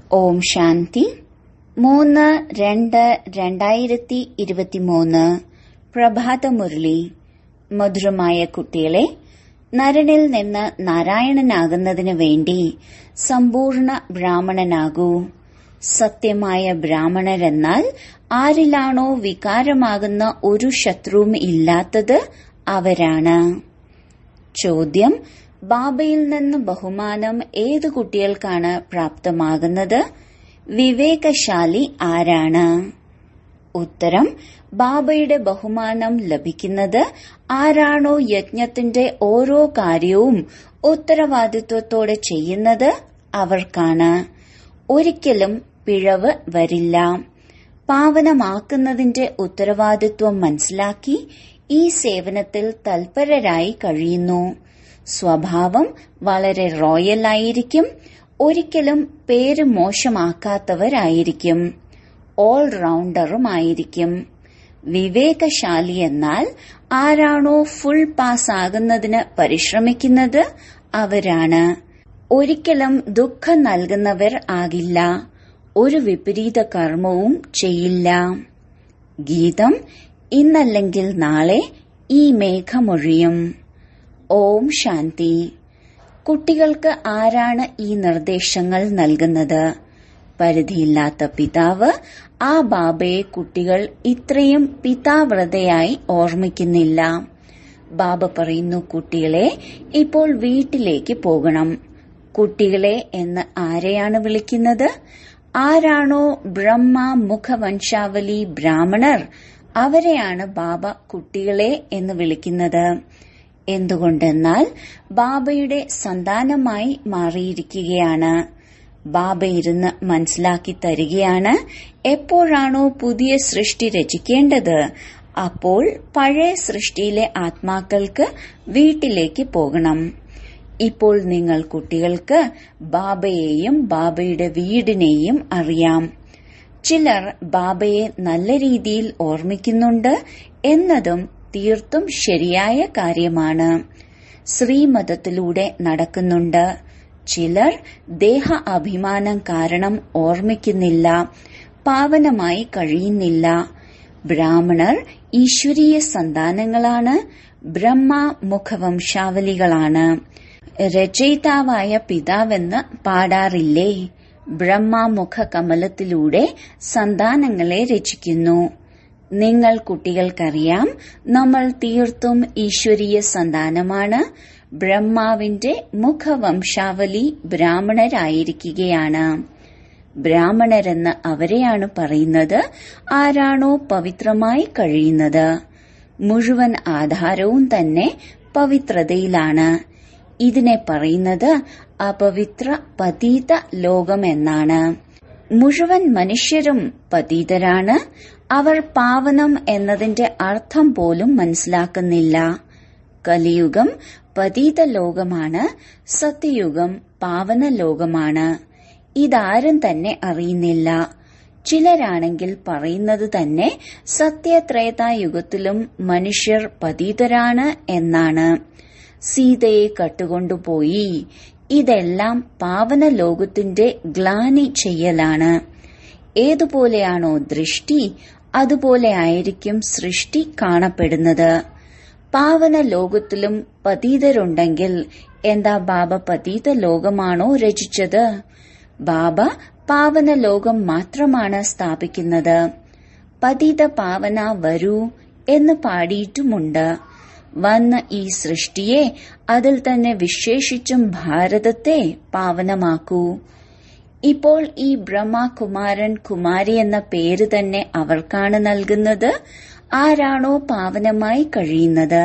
ഓം ശാന്തി മൂന്ന് രണ്ട് രണ്ടായിരത്തി ഇരുപത്തിമൂന്ന് പ്രഭാതമുരളി മധുരമായ കുട്ടികളെ നരനിൽ നിന്ന് നാരായണനാകുന്നതിന് വേണ്ടി സമ്പൂർണ്ണ ബ്രാഹ്മണനാകൂ സത്യമായ ബ്രാഹ്മണരെന്നാൽ ആരിലാണോ വികാരമാകുന്ന ഒരു ശത്രുവും ഇല്ലാത്തത് അവരാണ് ചോദ്യം ബാബയിൽ നിന്ന് ബഹുമാനം ഏത് കുട്ടികൾക്കാണ് പ്രാപ്തമാകുന്നത് വിവേകശാലി ആരാണ് ഉത്തരം ബാബയുടെ ബഹുമാനം ലഭിക്കുന്നത് ആരാണോ യജ്ഞത്തിന്റെ ഓരോ കാര്യവും ഉത്തരവാദിത്വത്തോടെ ചെയ്യുന്നത് അവർക്കാണ് ഒരിക്കലും പിഴവ് വരില്ല പാവനമാക്കുന്നതിന്റെ ഉത്തരവാദിത്വം മനസ്സിലാക്കി ഈ സേവനത്തിൽ തൽപരരായി കഴിയുന്നു സ്വഭാവം വളരെ റോയൽ ആയിരിക്കും ഒരിക്കലും പേര് മോശമാക്കാത്തവരായിരിക്കും ഓൾറൗണ്ടറുമായിരിക്കും വിവേകശാലി എന്നാൽ ആരാണോ ഫുൾ പാസ് ആകുന്നതിന് പരിശ്രമിക്കുന്നത് അവരാണ് ഒരിക്കലും ദുഃഖം നൽകുന്നവർ ആകില്ല ഒരു വിപരീത കർമ്മവും ചെയ്യില്ല ഗീതം ഇന്നല്ലെങ്കിൽ നാളെ ഈ മേഘമൊഴിയും ഓം ശാന്തി കുട്ടികൾക്ക് ആരാണ് ഈ നിർദ്ദേശങ്ങൾ നൽകുന്നത് പരിധിയില്ലാത്ത പിതാവ് ആ ബാബയെ കുട്ടികൾ ഇത്രയും പിതാവ്രതയായി ഓർമ്മിക്കുന്നില്ല ബാബ പറയുന്നു കുട്ടികളെ ഇപ്പോൾ വീട്ടിലേക്ക് പോകണം കുട്ടികളെ എന്ന് ആരെയാണ് വിളിക്കുന്നത് ആരാണോ ബ്രഹ്മ മുഖവംശാവലി ബ്രാഹ്മണർ അവരെയാണ് ബാബ കുട്ടികളെ എന്ന് വിളിക്കുന്നത് എന്തുകൊണ്ടെന്നാൽ ബാബയുടെ സന്താനമായി മാറിയിരിക്കുകയാണ് ബാബ ഇരുന്ന് മനസ്സിലാക്കി തരികയാണ് എപ്പോഴാണോ പുതിയ സൃഷ്ടി രചിക്കേണ്ടത് അപ്പോൾ പഴയ സൃഷ്ടിയിലെ ആത്മാക്കൾക്ക് വീട്ടിലേക്ക് പോകണം ഇപ്പോൾ നിങ്ങൾ കുട്ടികൾക്ക് ബാബയെയും ബാബയുടെ വീടിനെയും അറിയാം ചിലർ ബാബയെ നല്ല രീതിയിൽ ഓർമ്മിക്കുന്നുണ്ട് എന്നതും തീർത്തും ശരിയായ കാര്യമാണ് ശ്രീമതത്തിലൂടെ നടക്കുന്നുണ്ട് ചിലർ ദേഹ അഭിമാനം കാരണം ഓർമ്മിക്കുന്നില്ല പാവനമായി കഴിയുന്നില്ല ബ്രാഹ്മണർ ഈശ്വരീയ സന്താനങ്ങളാണ് ബ്രഹ്മ മുഖവംശാവലികളാണ് രചയിതാവായ പിതാവെന്ന് പാടാറില്ലേ ബ്രഹ്മമുഖ കമലത്തിലൂടെ സന്താനങ്ങളെ രചിക്കുന്നു നിങ്ങൾ കുട്ടികൾക്കറിയാം നമ്മൾ തീർത്തും ഈശ്വരീയ സന്താനമാണ് ബ്രഹ്മാവിന്റെ മുഖവംശാവലി ബ്രാഹ്മണരായിരിക്കുകയാണ് ബ്രാഹ്മണരെന്ന് അവരെയാണ് പറയുന്നത് ആരാണോ പവിത്രമായി കഴിയുന്നത് മുഴുവൻ ആധാരവും തന്നെ പവിത്രതയിലാണ് ഇതിനെ പറയുന്നത് അപവിത്ര പതീത ലോകമെന്നാണ് മുഴുവൻ മനുഷ്യരും പതീതരാണ് അവർ പാവനം എന്നതിന്റെ അർത്ഥം പോലും മനസ്സിലാക്കുന്നില്ല കലിയുഗം പതീത ലോകമാണ് സത്യയുഗം പാവന ലോകമാണ് ഇതാരും തന്നെ അറിയുന്നില്ല ചിലരാണെങ്കിൽ പറയുന്നത് തന്നെ സത്യത്രേതായുഗത്തിലും മനുഷ്യർ പതീതരാണ് എന്നാണ് സീതയെ കട്ടുകൊണ്ടുപോയി ഇതെല്ലാം പാവന ലോകത്തിന്റെ ഗ്ലാനി ചെയ്യലാണ് ഏതുപോലെയാണോ ദൃഷ്ടി അതുപോലെ ആയിരിക്കും സൃഷ്ടി കാണപ്പെടുന്നത് പാവന ലോകത്തിലും പതീതരുണ്ടെങ്കിൽ എന്താ ബാബ പതീത ലോകമാണോ രചിച്ചത് ബാബ പാവന ലോകം മാത്രമാണ് സ്ഥാപിക്കുന്നത് പതിത പാവന വരൂ എന്ന് പാടിയിട്ടുമുണ്ട് വന്ന് ഈ സൃഷ്ടിയെ അതിൽ തന്നെ വിശേഷിച്ചും ഭാരതത്തെ പാവനമാക്കൂ ഇപ്പോൾ ഈ ബ്രഹ്മകുമാരൻ കുമാരി എന്ന പേര് തന്നെ അവർക്കാണ് നൽകുന്നത് ആരാണോ പാവനമായി കഴിയുന്നത്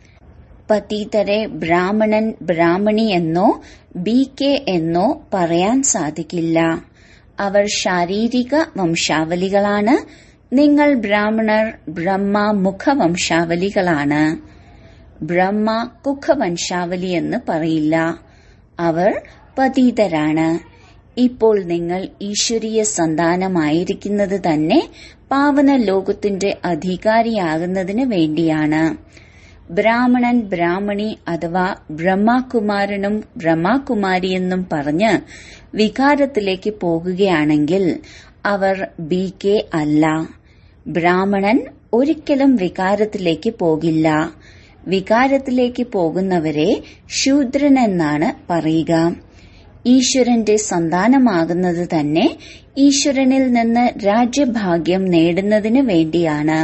പതീതരെ ബ്രാഹ്മണൻ ബ്രാഹ്മണി എന്നോ ബി കെ എന്നോ പറയാൻ സാധിക്കില്ല അവർ ശാരീരിക വംശാവലികളാണ് നിങ്ങൾ ബ്രാഹ്മണർ ബ്രഹ്മ മുഖവംശാവലികളാണ് ബ്രഹ്മ കുഖവംശാവലി എന്ന് പറയില്ല അവർ പതീതരാണ് ഇപ്പോൾ നിങ്ങൾ ഈശ്വരീയ സന്താനമായിരിക്കുന്നത് തന്നെ പാവന ലോകത്തിന്റെ അധികാരിയാകുന്നതിന് വേണ്ടിയാണ് ബ്രാഹ്മണൻ ബ്രാഹ്മണി അഥവാ ബ്രഹ്മകുമാരനും ബ്രഹ്മകുമാരിയെന്നും പറഞ്ഞ് വികാരത്തിലേക്ക് പോകുകയാണെങ്കിൽ അവർ ബി കെ അല്ല ബ്രാഹ്മണൻ ഒരിക്കലും വികാരത്തിലേക്ക് പോകില്ല വികാരത്തിലേക്ക് പോകുന്നവരെ ശൂദ്രനെന്നാണ് പറയുക ഈശ്വരന്റെ സന്താനമാകുന്നത് തന്നെ ഈശ്വരനിൽ നിന്ന് രാജ്യഭാഗ്യം നേടുന്നതിന് വേണ്ടിയാണ്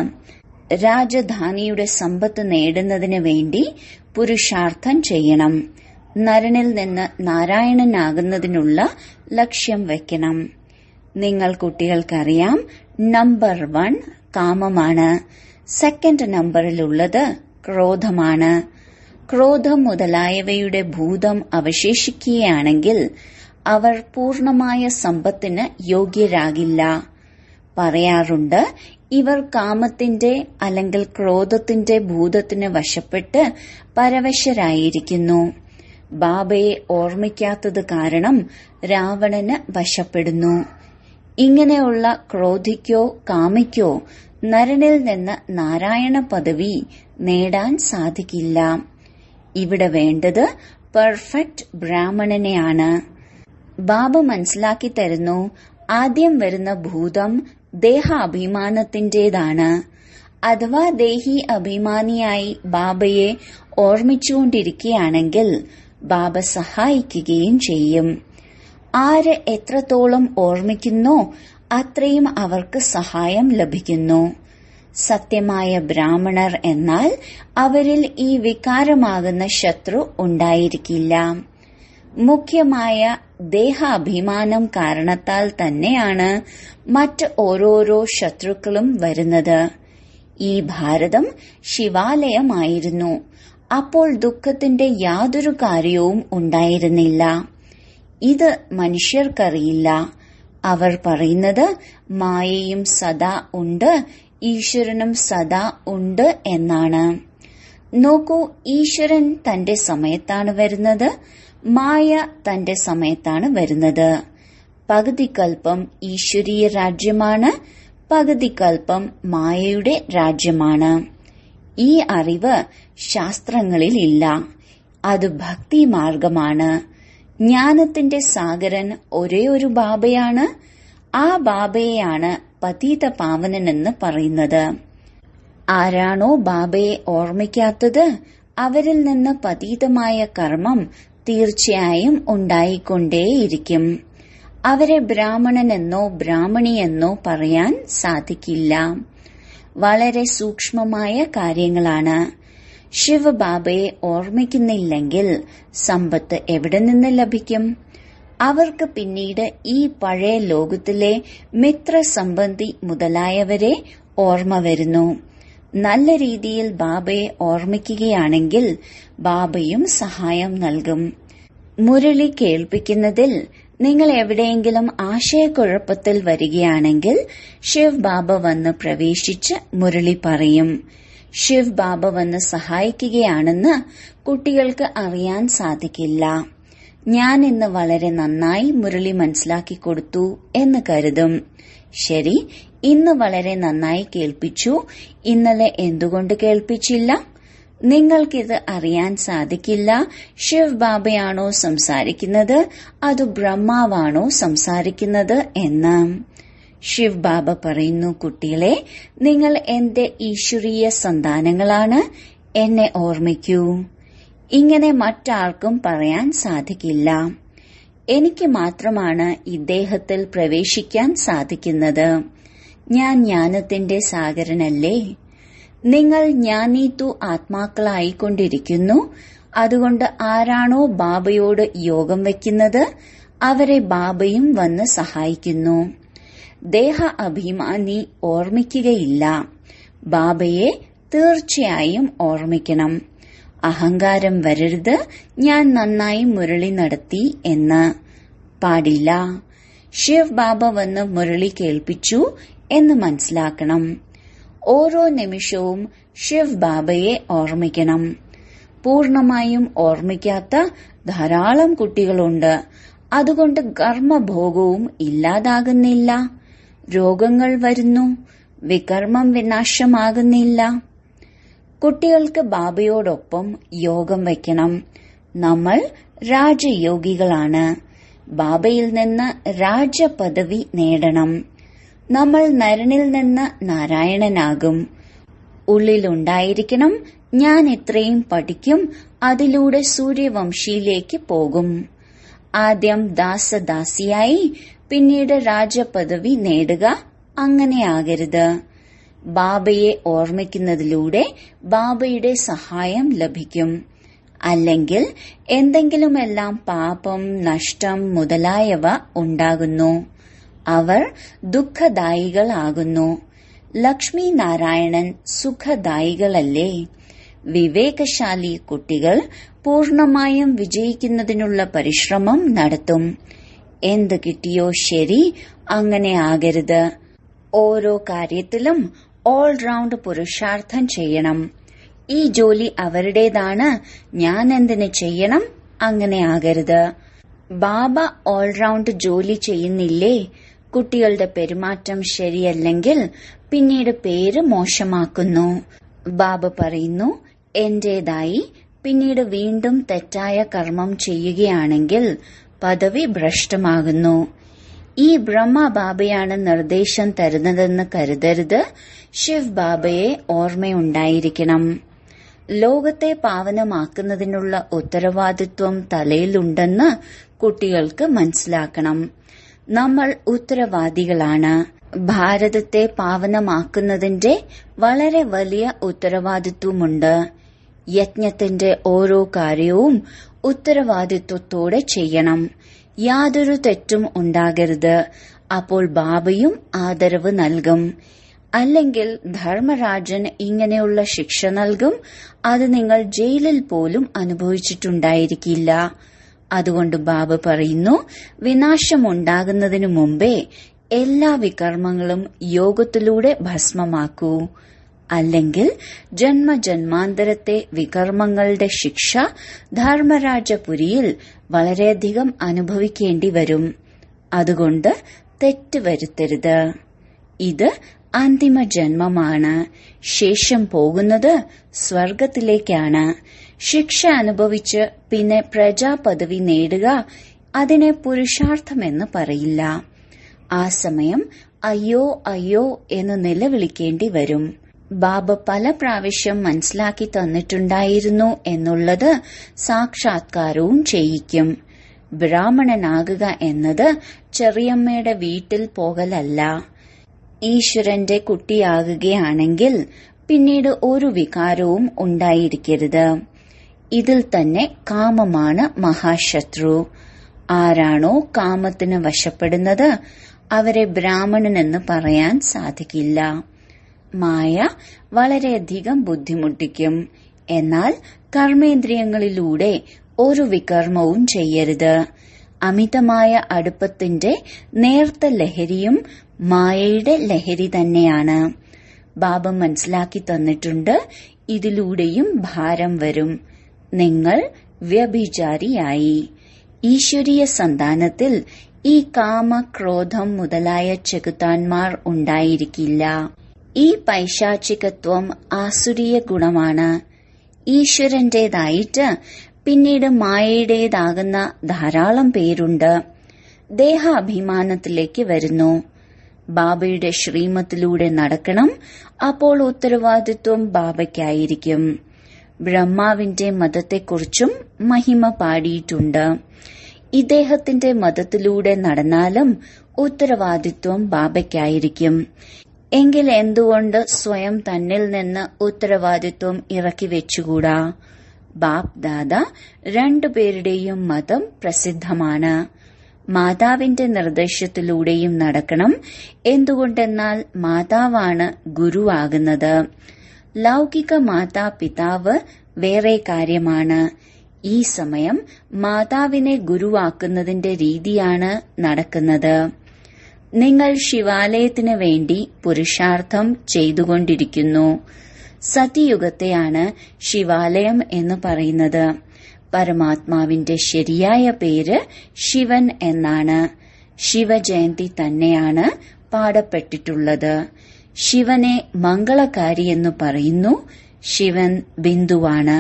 രാജധാനിയുടെ സമ്പത്ത് നേടുന്നതിന് വേണ്ടി പുരുഷാർത്ഥം ചെയ്യണം നരനിൽ നിന്ന് നാരായണനാകുന്നതിനുള്ള ലക്ഷ്യം വെക്കണം നിങ്ങൾ കുട്ടികൾക്കറിയാം നമ്പർ വൺ കാമമാണ് സെക്കൻഡ് നമ്പറിലുള്ളത് ക്രോധമാണ് ക്രോധം മുതലായവയുടെ ഭൂതം അവശേഷിക്കുകയാണെങ്കിൽ അവർ പൂർണമായ സമ്പത്തിന് യോഗ്യരാകില്ല പറയാറുണ്ട് ഇവർ കാമത്തിന്റെ അല്ലെങ്കിൽ ക്രോധത്തിന്റെ ഭൂതത്തിന് വശപ്പെട്ട് പരവശരായിരിക്കുന്നു ബാബയെ ഓർമ്മിക്കാത്തത് കാരണം രാവണന് വശപ്പെടുന്നു ഇങ്ങനെയുള്ള ക്രോധിക്കോ കാമിക്കോ നരനിൽ നിന്ന് നാരായണ പദവി നേടാൻ സാധിക്കില്ല ഇവിടെ വേണ്ടത് പെർഫെക്റ്റ് ബ്രാഹ്മണനെയാണ് ബാബ മനസ്സിലാക്കി തരുന്നു ആദ്യം വരുന്ന ഭൂതം ദേഹാഭിമാനത്തിന്റേതാണ് അഥവാ ദേഹി അഭിമാനിയായി ബാബയെ ഓർമ്മിച്ചുകൊണ്ടിരിക്കുകയാണെങ്കിൽ ബാബ സഹായിക്കുകയും ചെയ്യും ആര് എത്രത്തോളം ഓർമ്മിക്കുന്നോ അത്രയും അവർക്ക് സഹായം ലഭിക്കുന്നു സത്യമായ ബ്രാഹ്മണർ എന്നാൽ അവരിൽ ഈ വികാരമാകുന്ന ശത്രു ഉണ്ടായിരിക്കില്ല മുഖ്യമായ ദേഹാഭിമാനം കാരണത്താൽ തന്നെയാണ് മറ്റ് ഓരോരോ ശത്രുക്കളും വരുന്നത് ഈ ഭാരതം ശിവാലയമായിരുന്നു അപ്പോൾ ദുഃഖത്തിന്റെ യാതൊരു കാര്യവും ഉണ്ടായിരുന്നില്ല ഇത് മനുഷ്യർക്കറിയില്ല അവർ പറയുന്നത് മായയും സദാ ഉണ്ട് ഈശ്വരനും സദാ ഉണ്ട് എന്നാണ് നോക്കൂ ഈശ്വരൻ തന്റെ സമയത്താണ് വരുന്നത് മായ തന്റെ സമയത്താണ് വരുന്നത് പകുതി കൽപ്പം ഈശ്വരീയ രാജ്യമാണ് പകുതി കൽപ്പം മായയുടെ രാജ്യമാണ് ഈ അറിവ് ശാസ്ത്രങ്ങളിൽ ഇല്ല അത് ഭക്തി മാർഗമാണ് ജ്ഞാനത്തിന്റെ സാഗരൻ ഒരേ ഒരു ബാബയാണ് ആ ബാബയെയാണ് പതീത പാവനനെന്ന് പറയുന്നത് ആരാണോ ബാബയെ ഓർമ്മിക്കാത്തത് അവരിൽ നിന്ന് പതീതമായ കർമ്മം തീർച്ചയായും ഉണ്ടായിക്കൊണ്ടേയിരിക്കും അവരെ ബ്രാഹ്മണനെന്നോ ബ്രാഹ്മണിയെന്നോ പറയാൻ സാധിക്കില്ല വളരെ സൂക്ഷ്മമായ കാര്യങ്ങളാണ് ശിവബാബയെ ഓർമ്മിക്കുന്നില്ലെങ്കിൽ സമ്പത്ത് എവിടെ നിന്ന് ലഭിക്കും അവർക്ക് പിന്നീട് ഈ പഴയ ലോകത്തിലെ മിത്രസംബന്ധി മുതലായവരെ ഓർമ്മ വരുന്നു നല്ല രീതിയിൽ ബാബയെ ഓർമ്മിക്കുകയാണെങ്കിൽ ബാബയും സഹായം നൽകും മുരളി കേൾപ്പിക്കുന്നതിൽ നിങ്ങൾ എവിടെയെങ്കിലും ആശയക്കുഴപ്പത്തിൽ വരികയാണെങ്കിൽ ശിവ് ബാബ വന്ന് പ്രവേശിച്ച് മുരളി പറയും ശിവ് ബാബ വന്ന് സഹായിക്കുകയാണെന്ന് കുട്ടികൾക്ക് അറിയാൻ സാധിക്കില്ല ഞാൻ ഇന്ന് വളരെ നന്നായി മുരളി മനസ്സിലാക്കി കൊടുത്തു എന്ന് കരുതും ശരി ഇന്ന് വളരെ നന്നായി കേൾപ്പിച്ചു ഇന്നലെ എന്തുകൊണ്ട് കേൾപ്പിച്ചില്ല നിങ്ങൾക്കിത് അറിയാൻ സാധിക്കില്ല ശിവ് ബാബയാണോ സംസാരിക്കുന്നത് അത് ബ്രഹ്മാവാണോ സംസാരിക്കുന്നത് എന്ന് ശിവ് ബാബ പറയുന്നു കുട്ടികളെ നിങ്ങൾ എന്റെ ഈശ്വരീയ സന്താനങ്ങളാണ് എന്നെ ഓർമ്മിക്കൂ ഇങ്ങനെ മറ്റാർക്കും പറയാൻ സാധിക്കില്ല എനിക്ക് മാത്രമാണ് ഇദ്ദേഹത്തിൽ പ്രവേശിക്കാൻ സാധിക്കുന്നത് ഞാൻ ജ്ഞാനത്തിന്റെ സാഗരനല്ലേ നിങ്ങൾ ജ്ഞാനീത്തു ആത്മാക്കളായിക്കൊണ്ടിരിക്കുന്നു അതുകൊണ്ട് ആരാണോ ബാബയോട് യോഗം വയ്ക്കുന്നത് അവരെ ബാബയും വന്ന് സഹായിക്കുന്നു ദേഹ അഭിമാനി ഓർമ്മിക്കുകയില്ല ബാബയെ തീർച്ചയായും ഓർമ്മിക്കണം അഹങ്കാരം വരരുത് ഞാൻ നന്നായി മുരളി നടത്തി എന്ന് പാടില്ല ശിവ് ബാബ വന്ന് മുരളി കേൾപ്പിച്ചു എന്ന് മനസ്സിലാക്കണം ഓരോ നിമിഷവും ശിവ് ബാബയെ ഓർമ്മിക്കണം പൂർണമായും ഓർമ്മിക്കാത്ത ധാരാളം കുട്ടികളുണ്ട് അതുകൊണ്ട് കർമ്മഭോഗവും ഇല്ലാതാകുന്നില്ല രോഗങ്ങൾ വരുന്നു വികർമ്മം വിനാശമാകുന്നില്ല കുട്ടികൾക്ക് ബാബയോടൊപ്പം യോഗം വയ്ക്കണം നമ്മൾ രാജയോഗികളാണ് ബാബയിൽ നിന്ന് രാജപദവി നേടണം നമ്മൾ നരനിൽ നിന്ന് നാരായണനാകും ഉള്ളിലുണ്ടായിരിക്കണം ഞാൻ ഇത്രയും പഠിക്കും അതിലൂടെ സൂര്യവംശിയിലേക്ക് പോകും ആദ്യം ദാസദാസിയായി പിന്നീട് രാജപദവി നേടുക അങ്ങനെയാകരുത് ബാബയെ ഓർമ്മിക്കുന്നതിലൂടെ ബാബയുടെ സഹായം ലഭിക്കും അല്ലെങ്കിൽ എന്തെങ്കിലുമെല്ലാം പാപം നഷ്ടം മുതലായവ ഉണ്ടാകുന്നു അവർ ദുഃഖദായികളാകുന്നു ലക്ഷ്മി നാരായണൻ സുഖദായികളല്ലേ വിവേകശാലി കുട്ടികൾ പൂർണമായും വിജയിക്കുന്നതിനുള്ള പരിശ്രമം നടത്തും എന്ത് കിട്ടിയോ ശരി അങ്ങനെ ആകരുത് ഓരോ കാര്യത്തിലും ഓൾറൗണ്ട് പുരുഷാർത്ഥം ചെയ്യണം ഈ ജോലി അവരുടേതാണ് ഞാൻ എന്തിനു ചെയ്യണം അങ്ങനെ ആകരുത് ബാബ ഓൾറൗണ്ട് ജോലി ചെയ്യുന്നില്ലേ കുട്ടികളുടെ പെരുമാറ്റം ശരിയല്ലെങ്കിൽ പിന്നീട് പേര് മോശമാക്കുന്നു ബാബ പറയുന്നു എന്റേതായി പിന്നീട് വീണ്ടും തെറ്റായ കർമ്മം ചെയ്യുകയാണെങ്കിൽ പദവി ഭ്രഷ്ടമാകുന്നു ഈ ബ്രഹ്മ ബാബയാണ് നിർദ്ദേശം തരുന്നതെന്ന് കരുതരുത് ശിവ് ബാബയെ ഓർമ്മയുണ്ടായിരിക്കണം ലോകത്തെ പാവനമാക്കുന്നതിനുള്ള ഉത്തരവാദിത്വം തലയിലുണ്ടെന്ന് കുട്ടികൾക്ക് മനസ്സിലാക്കണം നമ്മൾ ഉത്തരവാദികളാണ് ഭാരതത്തെ പാവനമാക്കുന്നതിന്റെ വളരെ വലിയ ഉത്തരവാദിത്വമുണ്ട് യജ്ഞത്തിന്റെ ഓരോ കാര്യവും ഉത്തരവാദിത്വത്തോടെ ചെയ്യണം യാതൊരു തെറ്റും ഉണ്ടാകരുത് അപ്പോൾ ബാബയും ആദരവ് നൽകും അല്ലെങ്കിൽ ധർമ്മരാജൻ ഇങ്ങനെയുള്ള ശിക്ഷ നൽകും അത് നിങ്ങൾ ജയിലിൽ പോലും അനുഭവിച്ചിട്ടുണ്ടായിരിക്കില്ല അതുകൊണ്ട് ബാബ പറയുന്നു വിനാശമുണ്ടാകുന്നതിനു മുമ്പേ എല്ലാ വികർമ്മങ്ങളും യോഗത്തിലൂടെ ഭസ്മമാക്കൂ അല്ലെങ്കിൽ ജന്മജന്മാന്തരത്തെ വികർമ്മങ്ങളുടെ ശിക്ഷ ധർമ്മരാജപുരിയിൽ വളരെയധികം അനുഭവിക്കേണ്ടി വരും അതുകൊണ്ട് തെറ്റ് വരുത്തരുത് ഇത് അന്തിമ ജന്മമാണ് ശേഷം പോകുന്നത് സ്വർഗത്തിലേക്കാണ് ശിക്ഷ അനുഭവിച്ച് പിന്നെ പ്രജാപദവി നേടുക അതിനെ പുരുഷാർത്ഥമെന്ന് പറയില്ല ആ സമയം അയ്യോ അയ്യോ എന്ന് നിലവിളിക്കേണ്ടി വരും ബാബ പല പ്രാവശ്യം മനസ്സിലാക്കി തന്നിട്ടുണ്ടായിരുന്നു എന്നുള്ളത് സാക്ഷാത്കാരവും ചെയ്യിക്കും ബ്രാഹ്മണനാകുക എന്നത് ചെറിയമ്മയുടെ വീട്ടിൽ പോകലല്ല ഈശ്വരന്റെ കുട്ടിയാകുകയാണെങ്കിൽ പിന്നീട് ഒരു വികാരവും ഉണ്ടായിരിക്കരുത് ഇതിൽ തന്നെ കാമമാണ് മഹാശത്രു ആരാണോ കാമത്തിന് വശപ്പെടുന്നത് അവരെ ബ്രാഹ്മണനെന്ന് പറയാൻ സാധിക്കില്ല മായ വളരെയധികം ബുദ്ധിമുട്ടിക്കും എന്നാൽ കർമ്മേന്ദ്രിയങ്ങളിലൂടെ ഒരു വികർമ്മവും ചെയ്യരുത് അമിതമായ അടുപ്പത്തിന്റെ നേർത്ത ലഹരിയും മായയുടെ ലഹരി തന്നെയാണ് ബാബ മനസ്സിലാക്കി തന്നിട്ടുണ്ട് ഇതിലൂടെയും ഭാരം വരും നിങ്ങൾ വ്യഭിചാരിയായി ഈശ്വരീയ സന്താനത്തിൽ ഈ കാമ ക്രോധം മുതലായ ചെകുത്താന്മാർ ഉണ്ടായിരിക്കില്ല ഈ പൈശാചികത്വം ആസുരീയ ഗുണമാണ് ഈശ്വരന്റേതായിട്ട് പിന്നീട് മായയുടേതാകുന്ന ധാരാളം പേരുണ്ട് ദേഹാഭിമാനത്തിലേക്ക് വരുന്നു ബാബയുടെ ശ്രീമത്തിലൂടെ നടക്കണം അപ്പോൾ ഉത്തരവാദിത്വം ബാബയ്ക്കായിരിക്കും ബ്രഹ്മാവിന്റെ മതത്തെക്കുറിച്ചും മഹിമ പാടിയിട്ടുണ്ട് ഇദ്ദേഹത്തിന്റെ മതത്തിലൂടെ നടന്നാലും ഉത്തരവാദിത്വം ബാബയ്ക്കായിരിക്കും എങ്കിൽ എന്തുകൊണ്ട് സ്വയം തന്നിൽ നിന്ന് ഉത്തരവാദിത്വം ഇറക്കി വെച്ചുകൂടാ ബാപ് ദാദ രണ്ടുപേരുടെയും മതം പ്രസിദ്ധമാണ് മാതാവിന്റെ നിർദ്ദേശത്തിലൂടെയും നടക്കണം എന്തുകൊണ്ടെന്നാൽ മാതാവാണ് ഗുരുവാകുന്നത് ലൗകിക മാതാപിതാവ് വേറെ കാര്യമാണ് ഈ സമയം മാതാവിനെ ഗുരുവാക്കുന്നതിന്റെ രീതിയാണ് നടക്കുന്നത് നിങ്ങൾ ശിവാലയത്തിന് വേണ്ടി പുരുഷാർത്ഥം ചെയ്തുകൊണ്ടിരിക്കുന്നു സതിയുഗത്തെയാണ് ശിവാലയം എന്ന് പറയുന്നത് പരമാത്മാവിന്റെ ശരിയായ പേര് ശിവൻ എന്നാണ് ശിവജയന്തി തന്നെയാണ് പാടപ്പെട്ടിട്ടുള്ളത് ശിവനെ മംഗളകാരി എന്ന് പറയുന്നു ശിവൻ ബിന്ദുവാണ്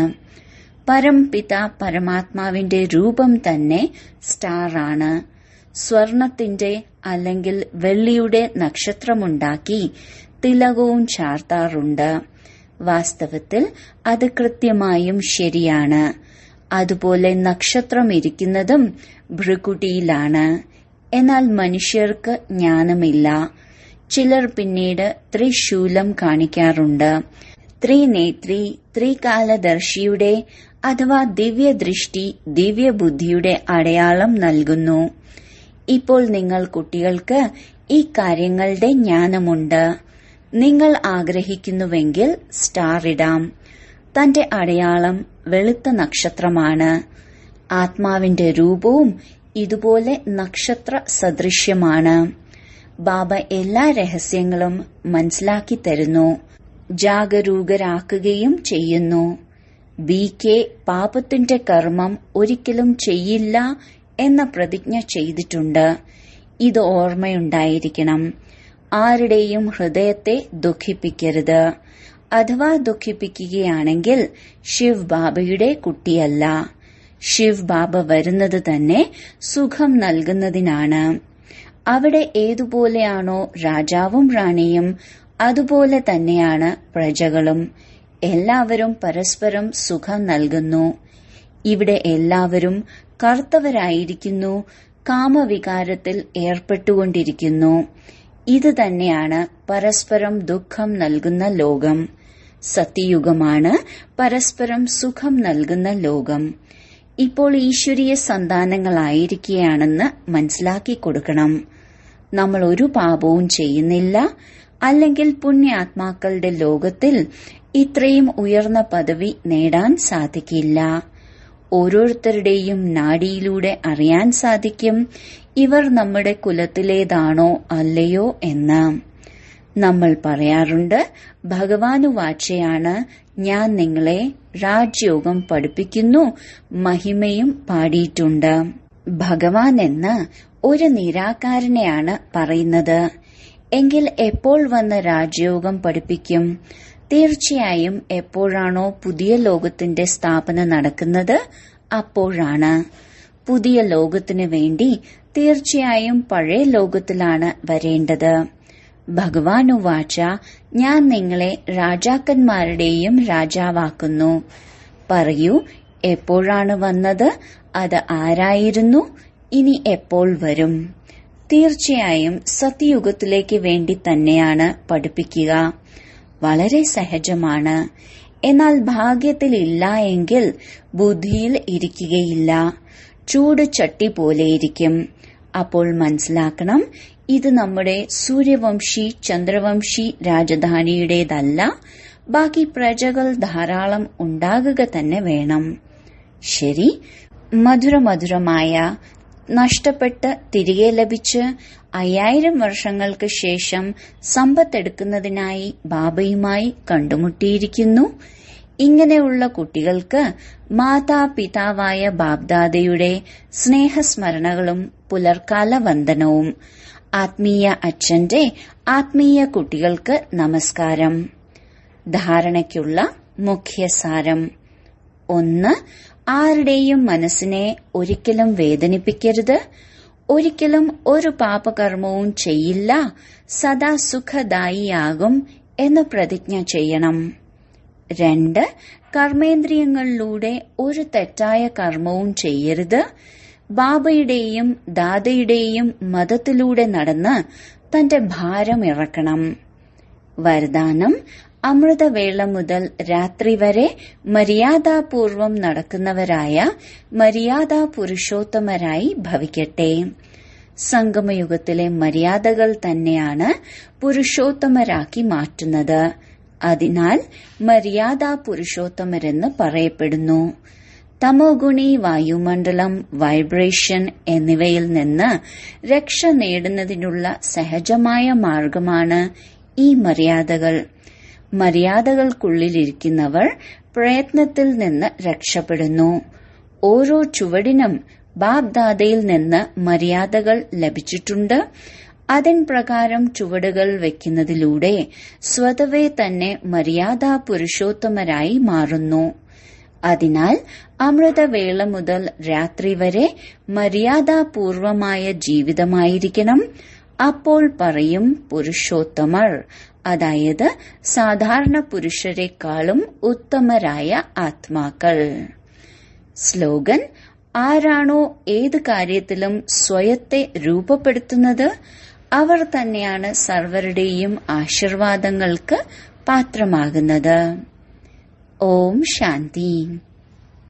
പരംപിത പരമാത്മാവിന്റെ രൂപം തന്നെ സ്റ്റാറാണ് സ്വർണത്തിന്റെ അല്ലെങ്കിൽ വെള്ളിയുടെ നക്ഷത്രമുണ്ടാക്കി തിലകവും ചാർത്താറുണ്ട് വാസ്തവത്തിൽ അത് കൃത്യമായും ശരിയാണ് അതുപോലെ നക്ഷത്രം ഇരിക്കുന്നതും ഭൃകുടിയിലാണ് എന്നാൽ മനുഷ്യർക്ക് ജ്ഞാനമില്ല ചിലർ പിന്നീട് ത്രിശൂലം കാണിക്കാറുണ്ട് ത്രിനേത്രി ത്രികാലദർശിയുടെ അഥവാ ദിവ്യദൃഷ്ടി ദിവ്യബുദ്ധിയുടെ അടയാളം നൽകുന്നു ഇപ്പോൾ നിങ്ങൾ കുട്ടികൾക്ക് ഈ കാര്യങ്ങളുടെ ജ്ഞാനമുണ്ട് നിങ്ങൾ ആഗ്രഹിക്കുന്നുവെങ്കിൽ സ്റ്റാർ ഇടാം തന്റെ അടയാളം വെളുത്ത നക്ഷത്രമാണ് ആത്മാവിന്റെ രൂപവും ഇതുപോലെ നക്ഷത്ര സദൃശ്യമാണ് ബാബ എല്ലാ രഹസ്യങ്ങളും മനസ്സിലാക്കി തരുന്നു ജാഗരൂകരാക്കുകയും ചെയ്യുന്നു ബി കെ പാപത്തിന്റെ കർമ്മം ഒരിക്കലും ചെയ്യില്ല എന്ന പ്രതിജ്ഞ ചെയ്തിട്ടുണ്ട് ഇത് ഓർമ്മയുണ്ടായിരിക്കണം ആരുടെയും ഹൃദയത്തെ ദുഃഖിപ്പിക്കരുത് അഥവാ ദുഃഖിപ്പിക്കുകയാണെങ്കിൽ ശിവ് ബാബയുടെ കുട്ടിയല്ല ശിവ് ബാബ വരുന്നത് തന്നെ സുഖം നൽകുന്നതിനാണ് അവിടെ ഏതുപോലെയാണോ രാജാവും റാണിയും അതുപോലെ തന്നെയാണ് പ്രജകളും എല്ലാവരും പരസ്പരം സുഖം നൽകുന്നു ഇവിടെ എല്ലാവരും കർത്തവരായിരിക്കുന്നു കാമവികാരത്തിൽ ഏർപ്പെട്ടുകൊണ്ടിരിക്കുന്നു ഇത് തന്നെയാണ് പരസ്പരം ദുഃഖം നൽകുന്ന ലോകം സത്യയുഗമാണ് പരസ്പരം സുഖം നൽകുന്ന ലോകം ഇപ്പോൾ ഈശ്വരീയ സന്താനങ്ങളായിരിക്കുകയാണെന്ന് മനസ്സിലാക്കി കൊടുക്കണം നമ്മൾ ഒരു പാപവും ചെയ്യുന്നില്ല അല്ലെങ്കിൽ പുണ്യാത്മാക്കളുടെ ലോകത്തിൽ ഇത്രയും ഉയർന്ന പദവി നേടാൻ സാധിക്കില്ല ഓരോരുത്തരുടെയും നാഡിയിലൂടെ അറിയാൻ സാധിക്കും ഇവർ നമ്മുടെ കുലത്തിലേതാണോ അല്ലയോ എന്ന് നമ്മൾ പറയാറുണ്ട് ഭഗവാനു വാച്ചയാണ് ഞാൻ നിങ്ങളെ രാജ്യോഗം പഠിപ്പിക്കുന്നു മഹിമയും പാടിയിട്ടുണ്ട് ഭഗവാൻ എന്ന് ഒരു നിരാകാരനെയാണ് പറയുന്നത് എങ്കിൽ എപ്പോൾ വന്ന് രാജയോഗം പഠിപ്പിക്കും തീർച്ചയായും എപ്പോഴാണോ പുതിയ ലോകത്തിന്റെ സ്ഥാപന നടക്കുന്നത് അപ്പോഴാണ് പുതിയ ലോകത്തിനു വേണ്ടി തീർച്ചയായും പഴയ ലോകത്തിലാണ് വരേണ്ടത് ഭഗവാനു വാച ഞാൻ നിങ്ങളെ രാജാക്കന്മാരുടെയും രാജാവാക്കുന്നു പറയൂ എപ്പോഴാണ് വന്നത് അത് ആരായിരുന്നു ഇനി എപ്പോൾ വരും തീർച്ചയായും സത്യയുഗത്തിലേക്ക് വേണ്ടി തന്നെയാണ് പഠിപ്പിക്കുക വളരെ സഹജമാണ് എന്നാൽ ഭാഗ്യത്തിൽ ഇല്ല എങ്കിൽ ബുദ്ധിയിൽ ഇരിക്കുകയില്ല ചൂട് ചട്ടി പോലെയിരിക്കും അപ്പോൾ മനസ്സിലാക്കണം ഇത് നമ്മുടെ സൂര്യവംശി ചന്ദ്രവംശി രാജധാനിയുടേതല്ല ബാക്കി പ്രജകൾ ധാരാളം ഉണ്ടാകുക തന്നെ വേണം ശരി മധുരമധുരമായ നഷ്ടപ്പെട്ട് തിരികെ ലഭിച്ച് അയ്യായിരം വർഷങ്ങൾക്ക് ശേഷം സമ്പത്തെടുക്കുന്നതിനായി ബാബയുമായി കണ്ടുമുട്ടിയിരിക്കുന്നു ഇങ്ങനെയുള്ള കുട്ടികൾക്ക് മാതാപിതാവായ ബാബ്ദാദയുടെ സ്നേഹസ്മരണകളും പുലർക്കാല വന്ദനവും ആത്മീയ അച്ഛന്റെ ആത്മീയ കുട്ടികൾക്ക് നമസ്കാരം ധാരണയ്ക്കുള്ള മുഖ്യസാരം ഒന്ന് ആരുടെയും മനസ്സിനെ ഒരിക്കലും വേദനിപ്പിക്കരുത് ഒരിക്കലും ഒരു പാപകർമ്മവും ചെയ്യില്ല സദാ സുഖദായിയാകും എന്ന് പ്രതിജ്ഞ ചെയ്യണം രണ്ട് കർമ്മേന്ദ്രിയങ്ങളിലൂടെ ഒരു തെറ്റായ കർമ്മവും ചെയ്യരുത് ബാബയുടെയും ദാദയുടെയും മതത്തിലൂടെ നടന്ന് തന്റെ ഭാരം ഇറക്കണം വരദാനം അമൃതവേള മുതൽ രാത്രി വരെ മര്യാദാപൂർവം നടക്കുന്നവരായ മര്യാദാ പുരുഷോത്തമരായി ഭവിക്കട്ടെ സംഗമയുഗത്തിലെ മര്യാദകൾ തന്നെയാണ് പുരുഷോത്തമരാക്കി മാറ്റുന്നത് അതിനാൽ മര്യാദാ പുരുഷോത്തമരെന്ന് പറയപ്പെടുന്നു തമോഗുണി വായുമണ്ഡലം വൈബ്രേഷൻ എന്നിവയിൽ നിന്ന് രക്ഷ നേടുന്നതിനുള്ള സഹജമായ മാർഗമാണ് ഈ മര്യാദകൾ മര്യാദകൾക്കുള്ളിലിരിക്കുന്നവർ പ്രയത്നത്തിൽ നിന്ന് രക്ഷപ്പെടുന്നു ഓരോ ചുവടിനും ബാബ്ദാദയിൽ നിന്ന് മര്യാദകൾ ലഭിച്ചിട്ടുണ്ട് അതിൻ പ്രകാരം ചുവടുകൾ വയ്ക്കുന്നതിലൂടെ സ്വതവേ തന്നെ മര്യാദാ പുരുഷോത്തമരായി മാറുന്നു അതിനാൽ അമൃതവേള മുതൽ രാത്രി വരെ മര്യാദാപൂർവമായ ജീവിതമായിരിക്കണം അപ്പോൾ പറയും പുരുഷോത്തമർ അതായത് സാധാരണ പുരുഷരെക്കാളും ഉത്തമരായ ആത്മാക്കൾ സ്ലോഗൻ ആരാണോ ഏത് കാര്യത്തിലും സ്വയത്തെ രൂപപ്പെടുത്തുന്നത് അവർ തന്നെയാണ് സർവരുടെയും ആശീർവാദങ്ങൾക്ക് പാത്രമാകുന്നത് ഓം ശാന്തി